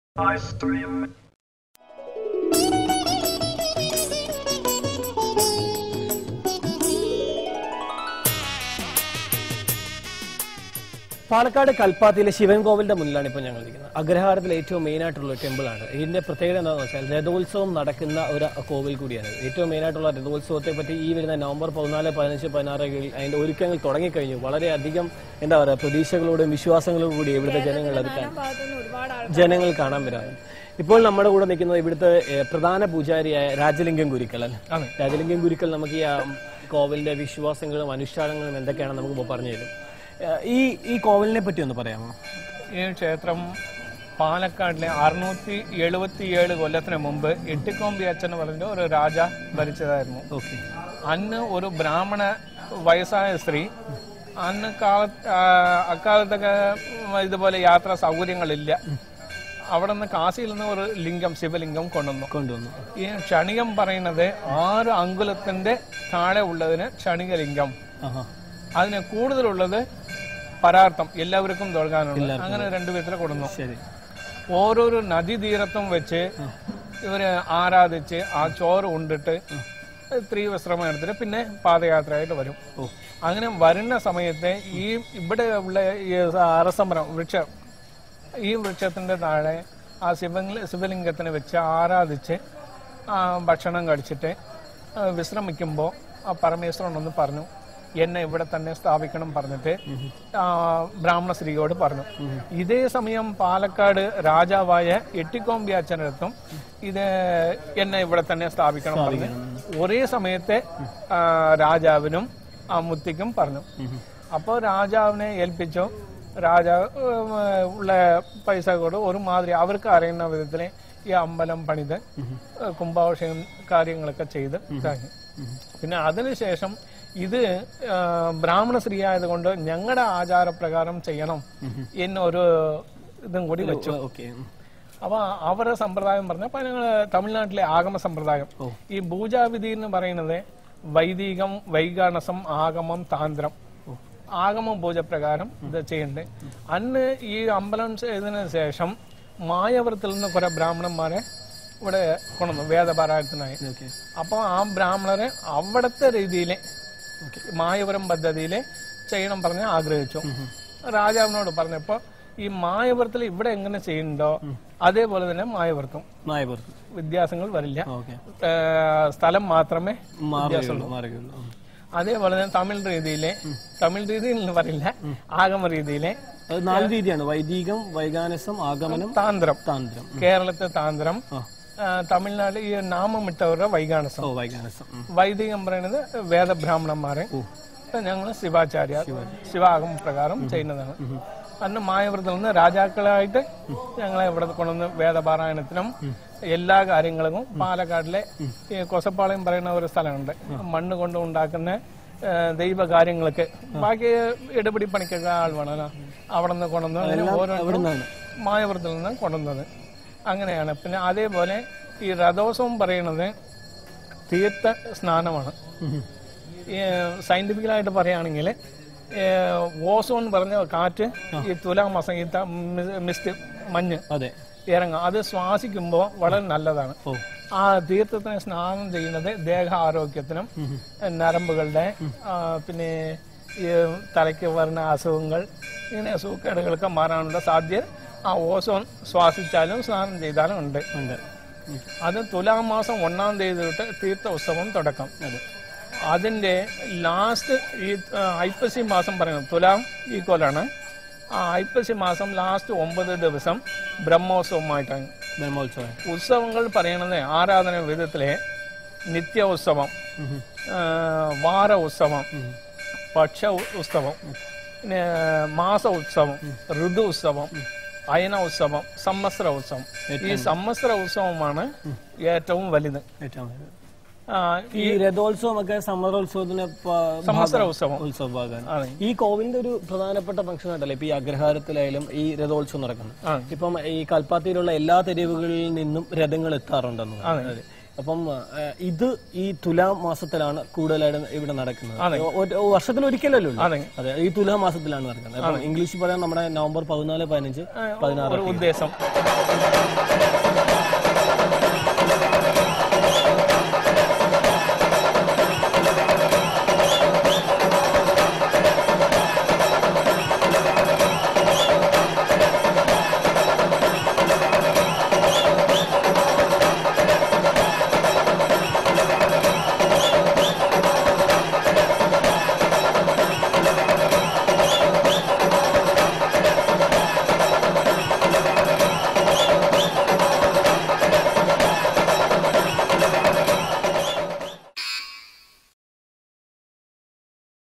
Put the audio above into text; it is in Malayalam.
I stream. പാലക്കാട് കൽപ്പാത്തിയിലെ ശിവൻ കോവിലിന്റെ മുന്നിലാണ് ഇപ്പോൾ ഞങ്ങൾ ഇരിക്കുന്നത് അഗ്രഹാരത്തിലെ ഏറ്റവും മെയിൻ ആയിട്ടുള്ള ഒരു ടെമ്പിൾ ആണ് ഇതിന്റെ പ്രത്യേകത എന്താണെന്ന് വെച്ചാൽ രഥോത്സവം നടക്കുന്ന ഒരു കോവിൽ കൂടിയാണ് ഏറ്റവും മെയിൻ ആയിട്ടുള്ള രഥോത്സവത്തെ പറ്റി ഈ വരുന്ന നവംബർ പതിനാല് പതിനഞ്ച് പതിനാറുകളിൽ അതിന്റെ ഒരുക്കങ്ങൾ തുടങ്ങിക്കഴിഞ്ഞു വളരെയധികം എന്താ പറയുക പ്രതീക്ഷകളോടും വിശ്വാസങ്ങളോടും കൂടി ഇവിടുത്തെ ജനങ്ങൾ അത് കാണാൻ ഭാഗത്തുനിന്ന് ഒരുപാട് ആൾ ജനങ്ങൾ കാണാൻ വരാറുണ്ട് ഇപ്പോൾ നമ്മുടെ കൂടെ നിൽക്കുന്നത് ഇവിടുത്തെ ഏഹ്, പ്രധാന പൂജാരിയായ രാജലിംഗം ഗുരുക്കൾ അല്ലേ രാജലിംഗം ഗുരുക്കൾ നമുക്ക് ഈ ആ, കോവിലിന്റെ വിശ്വാസങ്ങളും അനുഷ്ഠാനങ്ങളും എന്തൊക്കെയാണ് നമുക്ക് ഇപ്പോൾ പറഞ്ഞു തരും ഏഹ്, ഈ ഈ കോവിലിനെ പറ്റി ഒന്ന് പറയാമോ ഈ ക്ഷേത്രം പാലക്കാടിലെ അറുന്നൂറ്റി എഴുപത്തിയേഴ് കൊല്ലത്തിന് മുമ്പ് എട്ടിക്കൊമ്പി അച്ഛൻ എന്ന് പറഞ്ഞ ഒരു രാജ ഭരിച്ചതായിരുന്നു ഓക്കെ അന്ന് ഒരു ബ്രാഹ്മണ വയസ്സായ സ്ത്രീ അന്ന് കാല ആ, അക്കാലത്തൊക്കെ ഇതുപോലെ യാത്രാ സൗകര്യങ്ങളില്ല അവിടെ നിന്ന് കാശിയിൽ നിന്ന് ഒരു ലിംഗം ശിവലിംഗം കൊണ്ടുവന്നു കൊണ്ടുവന്നു ഈ ക്ഷണികം പറയുന്നത് ആറ് അങ്കുലത്തിന്റെ താഴെ ഉള്ളതിന് ക്ഷണികലിംഗം ആഹാ. അതിന് കൂടുതലുള്ളത് പരാർത്ഥം എല്ലാവർക്കും തൊഴുകാനുണ്ട് അങ്ങനെ രണ്ടു വിധത്തിൽ കൊടുന്നു ശരി ഓരോരോ നദീതീരത്തും വെച്ച് ഇവര് ആരാധിച്ച് ആ ചോറ് ഉണ്ടിട്ട് സ്ത്രീ വസ്ത്രം എടുത്തിട്ട് പിന്നെ പാദയാത്രയായിട്ട് വരും അങ്ങനെ വരുന്ന സമയത്ത് ഈ ഇവിടെ ഉള്ള ഈ അരസമരം വൃക്ഷം ഈ വൃക്ഷത്തിന്റെ താഴെ ആ ശിവ ശിവലിംഗത്തിനെ വെച്ച് ആരാധിച്ച് ആ ഭക്ഷണം കഴിച്ചിട്ട് ആ വിശ്രമിക്കുമ്പോൾ ആ പരമേശ്വരൻ ഒന്ന് പറഞ്ഞു എന്നെ ഇവിടെ തന്നെ സ്ഥാപിക്കണം പറഞ്ഞിട്ട് ആ ബ്രാഹ്മണ സ്ത്രീയോട് പറഞ്ഞു ഇതേ സമയം പാലക്കാട് രാജാവായ എട്ടിക്കോമ്പി അച്ഛനടുത്തും ഇത് എന്നെ ഇവിടെ തന്നെ സ്ഥാപിക്കണം പറഞ്ഞു ഒരേ സമയത്തെ ആ, രാജാവിനും ആ മുത്തിക്കും പറഞ്ഞു അപ്പോൾ രാജാവിനെ ഏൽപ്പിച്ചു രാജാവ് ഉം, ഉള്ള പൈസ കൂടെ ഒരു മാതിരി അവർക്ക് അറിയുന്ന വിധത്തിൽ ഈ അമ്പലം പണിത് കുംഭാഭിഷേകം കാര്യങ്ങളൊക്കെ ചെയ്ത് ഇതാക്കി പിന്നെ അതിനുശേഷം ഇത് ആ, ബ്രാഹ്മണ സ്ത്രീ ആയതുകൊണ്ട് ഞങ്ങളുടെ ആചാരപ്രകാരം ചെയ്യണം എന്നൊരു ഇതും കൂടി വെച്ചു ഓക്കെ അപ്പൊ അവരുടെ സമ്പ്രദായം പറഞ്ഞ അപ്പൊ ഞങ്ങള് തമിഴ്നാട്ടിലെ ആഗമ സമ്പ്രദായം ഈ പൂജാവിധി എന്ന് പറയുന്നത് വൈദികം വൈഗാണസം ആഗമം താന്ത്രം ആഗമ പൂജ പ്രകാരം ഇത് ചെയ്യുന്നുണ്ട് അന്ന് ഈ അമ്പലം ചെയ്തതിനു ശേഷം മായവരത്തിൽ നിന്ന് കുറെ ബ്രാഹ്മണന്മാരെ ഇവിടെ കൊണ്ടുവന്നു വേദപാരായണത്തിനായി ഓക്കെ അപ്പൊ ആ ബ്രാഹ്മണരെ അവിടുത്തെ രീതിയിൽ മായവരം പദ്ധതിയിൽ ചെയ്യണം പറഞ്ഞ് ആഗ്രഹിച്ചു രാജാവിനോട് പറഞ്ഞപ്പോ ഈ മായവരത്തിൽ ഇവിടെ എങ്ങനെ ചെയ്യുന്നുണ്ടോ അതേപോലെ തന്നെ മായവർക്കും നായപുരത്ത് വ്യത്യാസങ്ങൾ വരില്ല ഓക്കെ ഏഹ് സ്ഥലം മാത്രമേ മാറുകയുള്ളൂ മാറുകയുള്ളൂ ഉം. അതേപോലെ തന്നെ തമിഴ് രീതിയിലെ തമിഴ് രീതിയിൽ എന്ന് പറയില്ല ആഗമ രീതിയിലെ അത് നാല് രീതിയാണ് വൈദികം വൈകാനസം ആഗമനം താന്ത്രം താന്ത്രം ഉം. കേരളത്തെ താന്ത്രം ആ, തമിഴ്നാട് ഈ നാമമിട്ടവരുടെ വൈകാനസം ഓ വൈകാനസം ഉം. വൈദികം പറയുന്നത് വേദബ്രാഹ്മണന്മാരെ ഞങ്ങൾ ശിവാചാര്യ ശിവാഗമ പ്രകാരം ചെയ്യുന്നതാണ് അന്ന് മായവ്രതത്തിൽ നിന്ന് രാജാക്കളായിട്ട് ഞങ്ങളെ ഇവിടെ കൊണ്ടുവന്ന് വേദപാരായണത്തിനും എല്ലാ കാര്യങ്ങൾക്കും പാലക്കാടിലെ ഈ കൊസപ്പാളയം പറയുന്ന ഒരു സ്ഥലമുണ്ട് മണ്ണ് കൊണ്ട് ഉണ്ടാക്കുന്ന ഏ, ദൈവ കാര്യങ്ങൾക്ക് ബാക്കി ഇടപെടി പണിക്കൊക്കെ ആൾ വേണമല്ലോ അവിടെ നിന്ന് കൊണ്ടുവന്ന് അങ്ങനെ ഓരോ മായവ്രതത്തിൽ നിന്ന് കൊണ്ടുവന്നത് അങ്ങനെയാണ് പിന്നെ അതേപോലെ ഈ രഥോത്സവം പറയുന്നത് തീർത്ഥ സ്നാനമാണ് സയന്റിഫിക്കലായിട്ട് പറയുകയാണെങ്കിൽ ഓസോൺ പറഞ്ഞ കാറ്റ് ഈ തുലാമാസം ഈ ത- മി- മിസ്റ്റ് മഞ്ഞ് അതെ ഇറങ്ങും അത് ശ്വാസിക്കുമ്പോൾ വളരെ നല്ലതാണ് ഓ ആ തീർത്ഥത്തിന് സ്നാനം ചെയ്യുന്നത് ദേഹ ആരോഗ്യത്തിനും നരമ്പുകളുടെ ആ, പിന്നെ ഈ തലയ്ക്ക് വരുന്ന അസുഖങ്ങൾ ഇങ്ങനെ അസുഖക്കേടുകളൊക്കെ മാറാനുള്ള സാധ്യത ആ ഓസോൺ ശ്വാസിച്ചാലും സ്നാനം ചെയ്താലും ഉണ്ട് ഉണ്ട് അത് തുലാമാസം ഒന്നാം തീയതി തൊട്ട് തീർത്ഥ ഉത്സവം തുടക്കം അതിന്റെ ലാസ്റ്റ് ഈ ആ, ഐപ്പസി മാസം പറയുന്നത് തുലാം ഈ കൊലാണ് ആ ഐപ്പസി മാസം ലാസ്റ്റ് ഒമ്പത് ദിവസം ബ്രഹ്മോത്സവമായിട്ടാണ് ബ്രഹ്മോത്സവം ഉത്സവങ്ങൾ പറയുന്നത് ആരാധന വിധത്തിലെ നിത്യ ഉത്സവം ആ, വാര ഉത്സവം പക്ഷ ഉ- ഉത്സവം പിന്നെ മാസ ഉത്സവം ഋതു ഉത്സവം അയന ഉത്സവം സംവത്സര ഉത്സവം ഈ സംവത്സര ഉത്സവമാണ് ഏറ്റവും വലുത് ഏറ്റവും വലുത്. ആ, ഈ രഥോത്സവം ഒക്കെ സമരോത്സവത്തിന് പ- സംവത്സര ഉത്സവം ഉത്സവ ഭാഗമാണ് ആണ്. ഈ കോവിലിന്റെ ഒരു പ്രധാനപ്പെട്ട ഫംഗ്ഷൻ ആയിട്ടല്ലേ ഇപ്പൊ ഈ അഗ്രഹാരത്തിലായാലും ഈ രഥോത്സവം നടക്കുന്നത് ആ. ഇപ്പം ഈ കൽപ്പാത്തിയിലുള്ള എല്ലാ തെരുവുകളിൽ നിന്നും രഥങ്ങൾ എത്താറുണ്ടെന്ന് ആണ്. അതെ അപ്പം ആ, ഇത് ഈ തുലാം മാസത്തിലാണ് കൂടുതലായിട്ട് ഇവിടെ നടക്കുന്നത് ഒരു- വർഷത്തിൽ ഒരിക്കലല്ലോ ഉള്ളൂ. അതെ. അതെ ഈ തുലാം മാസത്തിലാണ് നടക്കുന്നത് അപ്പം ഇംഗ്ലീഷിൽ പറയാൻ നമ്മുടെ നവംബർ പതിനാല് പതിനഞ്ച് പതിനാറ് ഒരു ഉദ്ദേശം